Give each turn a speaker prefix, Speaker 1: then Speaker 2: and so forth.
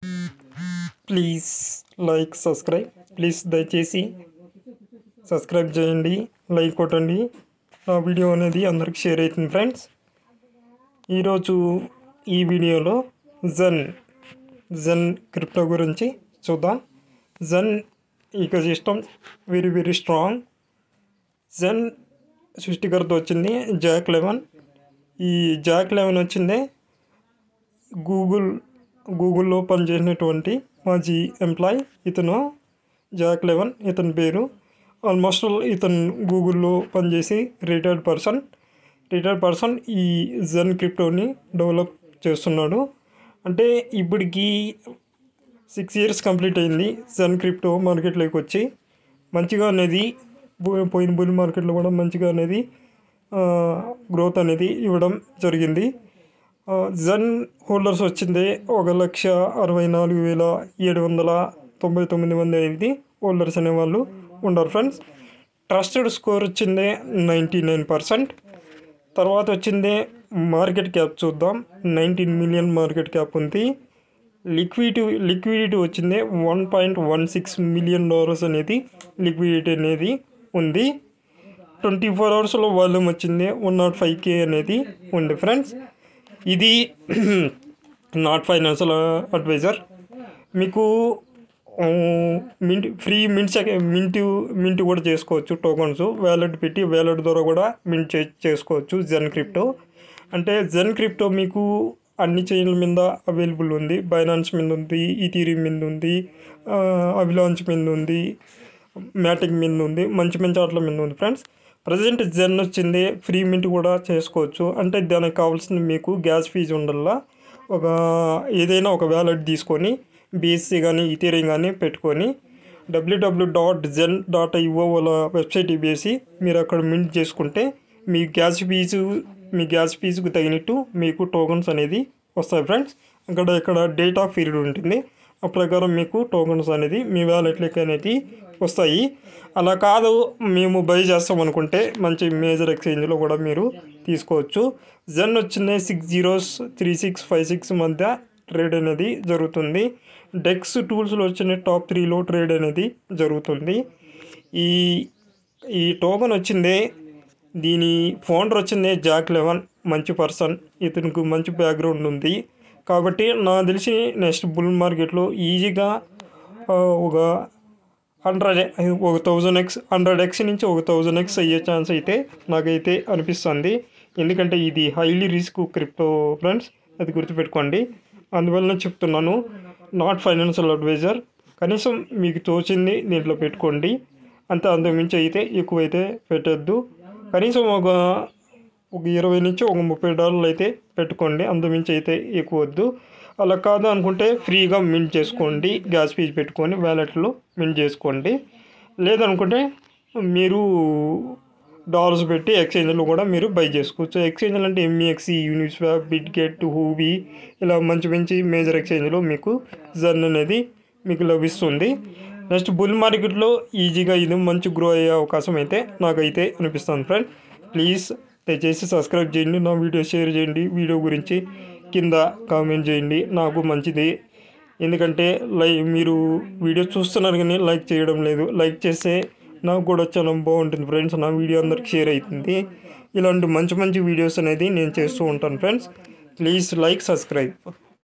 Speaker 1: please like subscribe please దయచేసి subscribe చేయండి like కొట్టండి నా వీడియో అనేది అందరికి షేర్ అవుతుంది ఫ్రెండ్స్ ఈరోజు ఈ వీడియోలో జన్ జన్ క్రిప్టో గురించి చూద్దాం Xen ecosystem very very strong Xen సృష్టికర్త వచ్చింది జాక్ లెవెన్ ఈ జాక్ లెవెన్ వచ్చిందే గూగుల్ గూగుల్లో పనిచేసినటువంటి మాజీ ఎంప్లాయ్ ఇతను జాక్ లెవెన్ ఇతని పేరు ఆల్మోస్ట్ ఆల్ ఇతను గూగుల్లో పనిచేసి రిటైర్డ్ పర్సన్ రిటైర్డ్ పర్సన్ ఈ జెన్ క్రిప్టోని డెవలప్ చేస్తున్నాడు అంటే ఇప్పటికి సిక్స్ ఇయర్స్ కంప్లీట్ అయింది జెన్ క్రిప్టో మార్కెట్లోకి వచ్చి మంచిగా అనేది బు- పోయిన బుల్ మార్కెట్లో కూడా మంచిగా అనేది గ్రోత్ అనేది ఇవ్వడం జరిగింది జన్ హోల్డర్స్ వచ్చింది ఒక లక్ష అరవై నాలుగు వేల ఏడు వందల తొంభై తొమ్మిది మంది అనేది హోల్డర్స్ అనేవాళ్ళు ఉన్నారు ఫ్రెండ్స్ ట్రస్టెడ్ స్కోర్ వచ్చింది నైంటీ నైన్ పర్సెంట్ తర్వాత వచ్చింది మార్కెట్ క్యాప్ చూద్దాం నైన్టీన్ మిలియన్ మార్కెట్ క్యాప్ ఉంది లిక్విడిటీ లిక్విడిటీ వచ్చింది one point one six million dollars అనేది లిక్విడిటీ అనేది ఉంది ట్వంటీ ఫోర్ అవర్స్లో వాల్యూమ్ వచ్చింది వన్ నాట్ ఫైవ్ కే అనేది ఉంది ఫ్రెండ్స్ ఇది నాట్ ఫైనాన్షియల్ అడ్వైజర్ మీకు ఆ, మింట్ ఫ్రీ మింట్ సెక మింట్ మింట్ కూడా చేసుకోవచ్చు టోకన్స్ వ్యాలెట్ పెట్టి వ్యాలెట్ ద్వారా కూడా మింట్ చే చేసుకోవచ్చు జెన్ క్రిప్టో అంటే జెన్ క్రిప్టో మీకు అన్ని చైన్ల మీద అవైలబుల్ ఉంది బైనాన్స్ మీద ఉంది ఈథీరియం మీద ఉంది అవిలాంచ్ మీద ఉంది మ్యాటిక్ మీద ఉంది మంచి మంచి ఆటల మీద ఉంది ఫ్రెండ్స్ ప్రజెంట్ జెన్ వచ్చింది ఫ్రీ మింట్ కూడా చేసుకోవచ్చు అంటే దానికి కావాల్సింది మీకు గ్యాస్ ఫీజు ఉండల్లా ఒక ఏదైనా ఒక వ్యాలెట్ తీసుకొని బీఎస్సీ కానీ ఈథీరియం కానీ పెట్టుకొని డబ్ల్యూడబ్ల్యూ డాట్ జెన్ డాట్ ఐఓ వాళ్ళ వెబ్సైట్ వేసి మీరు అక్కడ మింట్ చేసుకుంటే మీ గ్యాస్ ఫీజు మీ గ్యాస్ ఫీజుకు తగినట్టు మీకు టోకన్స్ అనేది వస్తాయి ఫ్రెండ్స్ అక్కడ ఇక్కడ డేట్ ఆఫ్ పీరియడ్ ఉంటుంది ఆ ప్రకారం మీకు టోకన్స్ అనేది మీ వ్యాలెట్లకి అనేది వస్తాయి అలా కాదు మేము బై చేస్తాం అనుకుంటే మంచి మేజర్ ఎక్స్చేంజ్లో కూడా మీరు తీసుకోవచ్చు జెన్ వచ్చిన six zeros three six five six మధ్య ట్రేడ్ అనేది జరుగుతుంది డెక్స్ టూల్స్లో వచ్చిన టాప్ త్రీలో ట్రేడ్ అనేది జరుగుతుంది ఈ ఈ టోకెన్ వచ్చిందే దీని ఫౌండర్ వచ్చిందే జాక్ లెవెన్ మంచి పర్సన్ ఇతనికి మంచి బ్యాక్గ్రౌండ్ ఉంది కాబట్టి నాకు తెలిసి నెక్స్ట్ బుల్ మార్కెట్లో ఈజీగా ఆ, ఒక హండ్రెడ్ ఒక థౌజండ్ ఎక్స్ హండ్రెడ్ ఎక్స్ నుంచి ఒక థౌజండ్ ఎక్స్ అయ్యే ఛాన్స్ అయితే నాకైతే అనిపిస్తుంది ఎందుకంటే ఇది హైలీ రిస్క్ క్రిప్టో ఫ్రెండ్స్ అది గుర్తుపెట్టుకోండి అందువలన చెప్తున్నాను నాట్ ఫైనాన్షియల్ అడ్వైజర్ కనీసం మీకు తోచింది దీంట్లో పెట్టుకోండి అంత అంతకుమించి అయితే ఎక్కువైతే పెట్టద్దు కనీసం ఒక ఒక ఇరవై నుంచి ఒక ముప్పై డాలర్లు అయితే పెట్టుకోండి అంతమించి అయితే ఎక్కువ వద్దు అలా కాదు అనుకుంటే ఫ్రీగా మింట్ చేసుకోండి గ్యాస్ ఫీజు పెట్టుకొని వ్యాలెట్లో మింట్ చేసుకోండి లేదనుకుంటే మీరు డాలర్స్ పెట్టి ఎక్స్చేంజ్లో కూడా మీరు బై చేసుకోవచ్చు ఎక్స్చేంజ్లు అంటే ఎంఈఎక్సీ యూనిస్వాప్ బిట్గెట్ హూవీ ఇలా మంచి మంచి మేజర్ ఎక్స్చేంజ్లో మీకు జన్ అనేది మీకు లభిస్తుంది నెక్స్ట్ బుల్ మార్కెట్లో ఈజీగా ఇది మంచి గ్రో అయ్యే అవకాశం అయితే నాకైతే అనిపిస్తుంది ఫ్రెండ్ ప్లీజ్ దయచేసి సబ్స్క్రైబ్ చేయండి నా వీడియో షేర్ చేయండి వీడియో గురించి కింద కామెంట్ చేయండి నాకు మంచిది ఎందుకంటే లై మీరు వీడియో చూస్తున్నారు కానీ లైక్ చేయడం లేదు లైక్ చేస్తే నాకు కూడా చాలా బాగుంటుంది ఫ్రెండ్స్ నా వీడియో అందరికి షేర్ అవుతుంది ఇలాంటి మంచి మంచి వీడియోస్ అనేది నేను చేస్తూ ఉంటాను ఫ్రెండ్స్ ప్లీజ్ లైక్ సబ్స్క్రైబ్